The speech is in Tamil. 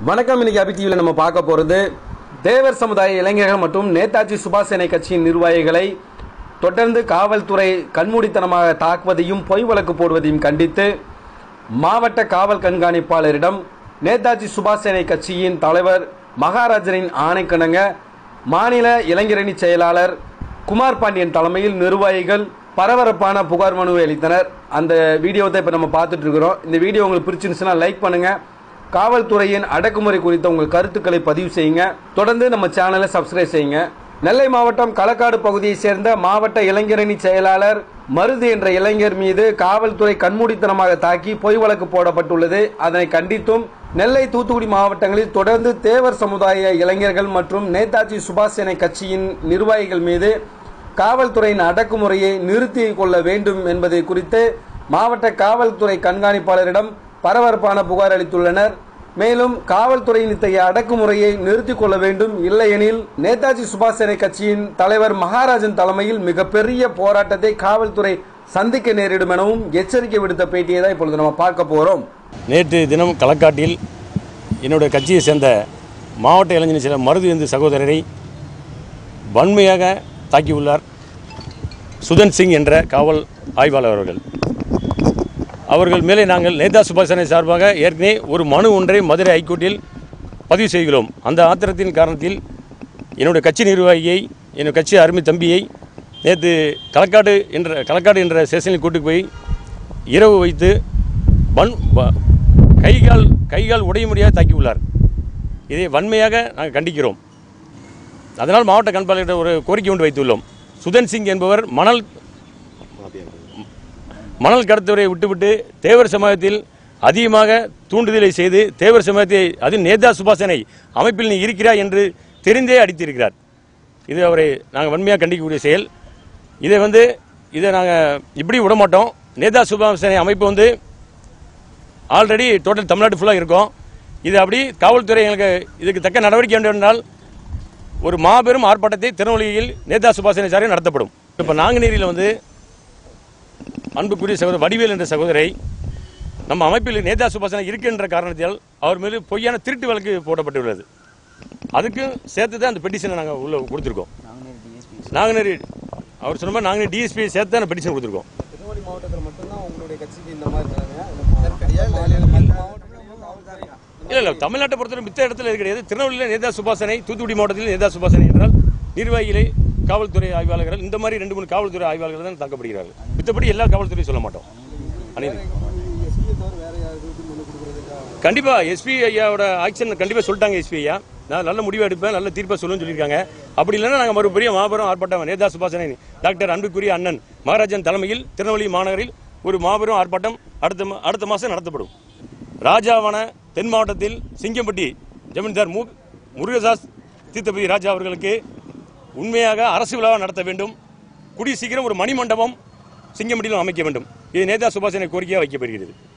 வணக்கம் இன்னைக்கு அபி டிவியில் நம்ம பார்க்க போகிறது தேவர் சமுதாய இளைஞர்கள் மற்றும் நேதாஜி சுபாஷ் சேனை கட்சியின் நிர்வாகிகளை தொடர்ந்து காவல்துறை கண்மூடித்தனமாக தாக்குவதையும் பொய் வழக்கு போடுவதையும் கண்டித்து மாவட்ட காவல் கண்காணிப்பாளரிடம் நேதாஜி சுபாஷ் சேனை கட்சியின் தலைவர் மகாராஜரின் ஆணைக்கிணங்க மாநில இளைஞரணி செயலாளர் குமார் பாண்டியன் தலைமையில் நிர்வாகிகள் பரபரப்பான புகார் மனுவை அளித்தனர் அந்த வீடியோவை இப்போ நம்ம பார்த்துட்டு இருக்கிறோம் இந்த வீடியோ உங்களுக்கு பிடிச்சிருந்துச்சுன்னா லைக் பண்ணுங்கள் காவல்துறையின் அடக்குமுறை குறித்த உங்கள் கருத்துக்களை பதிவு செய்யுங்க தொடர்ந்து நம்ம சேனலை சப்ஸ்கிரைப் செய்யுங்க நெல்லை மாவட்டம் களக்காடு பகுதியைச் சேர்ந்த மாவட்ட இளைஞரணி செயலாளர் மருது என்ற இளைஞர் மீது காவல்துறை கண்மூடித்தனமாக தாக்கி பொய் வழக்கு போடப்பட்டுள்ளது அதனை கண்டித்தும் நெல்லை தூத்துக்குடி மாவட்டங்களில் தொடர்ந்து தேவர் சமுதாய இளைஞர்கள் மற்றும் நேதாஜி சுபாஷ் சேனை கட்சியின் நிர்வாகிகள் மீது காவல்துறையின் அடக்குமுறையை நிறுத்தி கொள்ள வேண்டும் என்பது குறித்து மாவட்ட காவல்துறை கண்காணிப்பாளரிடம் பரபரப்பான புகார் அளித்துள்ளனர் மேலும் காவல்துறையின் இத்தகைய அடக்குமுறையை நிறுத்திக் கொள்ள வேண்டும் இல்லையெனில் நேதாஜி சுபாஷ் சேனை கட்சியின் தலைவர் மகாராஜன் தலைமையில் மிகப்பெரிய போராட்டத்தை காவல்துறை சந்திக்க நேரிடும் எனவும் எச்சரிக்கை விடுத்த பேட்டியை தான் இப்பொழுது நம்ம பார்க்க போறோம் நேற்று தினம் களக்காட்டில் என்னுடைய கட்சியை சேர்ந்த மாவட்ட இளைஞர் சில மருது இந்து சகோதரரை வன்மையாக தாக்கியுள்ளார் சுதன் சிங் என்ற காவல் ஆய்வாளர் அவர்கள் அவர்கள் மேலே நாங்கள் நேதா சுபாஷனை சார்பாக ஏற்கனவே ஒரு மனு ஒன்றை மதுரை ஹைகோர்ட்டில் பதிவு செய்கிறோம் அந்த ஆத்திரத்தின் காரணத்தில் என்னுடைய கட்சி நிர்வாகியை என்னுடைய கட்சி அருமை தம்பியை நேற்று களக்காடு என்ற களக்காடு என்ற ஸ்டேஷனில் கூட்டு போய் இரவு வைத்து வன் வ- கைகால் கைகால் உடைய முடியாது தாக்கியுள்ளார் இதை வன்மையாக நாங்கள் கண்டிக்கிறோம் அதனால் மாவட்ட கண்பாளர்கிட்ட ஒரு கோரிக்கை ஒன்று வைத்துள்ளோம் சுதன் சிங் என்பவர் மணல் மணல் கடத்துவரை விட்டுவிட்டு தேவர் சமூகத்தில் அதிகமாக தூண்டுதலை செய்து தேவர் சமூகத்தை அது நேதா சுபாசனை அமைப்பில் நீ இருக்கிறாய் என்று தெரிந்தே அடித்திருக்கிறார் இது அவரை நாங்கள் வன்மையாக கண்டிக்கக்கூடிய செயல் இதை வந்து இதை நாங்கள் இப்படி விட மாட்டோம் நேதா சுபாசனை அமைப்பு வந்து ஆல்ரெடி டோட்டல் தமிழ்நாடு ஃபுல்லாக இருக்கும் இது அப்படி காவல்துறை எங்களுக்கு இதுக்கு தக்க நடவடிக்கை வேண்டும் என்றால் ஒரு மாபெரும் ஆர்ப்பாட்டத்தை திருநெல்வேலியில் நேதா சுபாஷனை சாரை நடத்தப்படும் இப்போ நாங்குநேரியில் வந்து அன்புக்குரிய சகோதரர் வடிவேல் என்ற சகோதரை நம்ம அமைப்பில் நேதா சுபாஷனை இருக்கின்ற காரணத்தால் அவர் மீது பொய்யான திருட்டு வழக்கு போடப்பட்டுள்ளது அதுக்கு சேர்த்து தான் அந்த பெட்டிஷனை நாங்கள் உள்ள கொடுத்துருக்கோம் நாங்குநேரி அவர் சொன்ன மாதிரி நாங்குநேரி டிஎஸ்பி சேர்த்து தான் பெட்டிஷன் கொடுத்துருக்கோம் திருநெல்வேலி மாவட்டத்தில் மட்டும்தான் உங்களுடைய கட்சிக்கு இந்த மாதிரி இல்ல இல்ல தமிழ்நாட்டை பொறுத்தவரை மித்த இடத்துல இது கிடையாது திருநெல்வேலியில் நேதா சுபாசனை தூத்துக்குடி மாவட்டத்தில் நேதா சுபாசனை என்றால் நிர்வாகிகளே காவல்துறை ஆய்வாளர்கள் இந்த மாதிரி ரெண்டு மூணு காவல்துறை ஆய்வாளர்கள் தான் தாக்கப்படுகிறார்கள் மித்தபடி எல்லா காவல்துறையும் சொல்ல மாட்டோம் அனைத்து கண்டிப்பா எஸ்பி ஐயாவோட ஆக்ஷன் கண்டிப்பா சொல்லிட்டாங்க எஸ்பி ஐயா நான் நல்ல முடிவு எடுப்பேன் நல்ல தீர்ப்பா சொல்லுன்னு சொல்லியிருக்காங்க அப்படி இல்லைன்னா நாங்கள் மறுபடியும் மாபெரும் ஆர்ப்பாட்டம் நேதா சுபாசனை டாக்டர் அன்புக்குரிய அண்ணன் மகாராஜன் தலைமையில் திருநெல்வேலி மாநகரில் ஒரு மாபெரும் ஆர்ப்பாட்டம் அடுத்த மா- அடுத்த மாதம் நடத்தப்படும் ராஜாவான தென் மாவட்டத்தில் சிங்கம்பட்டி ஜமீன்தார் மு முருகதாஸ் தீர்த்தபதி ராஜா அவர்களுக்கு உண்மையாக அரசு விழாவை நடத்த வேண்டும் கூடிய சீக்கிரம் ஒரு மணிமண்டபம் சிங்கம்பட்டியிலும் அமைக்க வேண்டும் இது நேதா சுபாஷனை கோரிக்கையாக வைக்கப்படுகிறது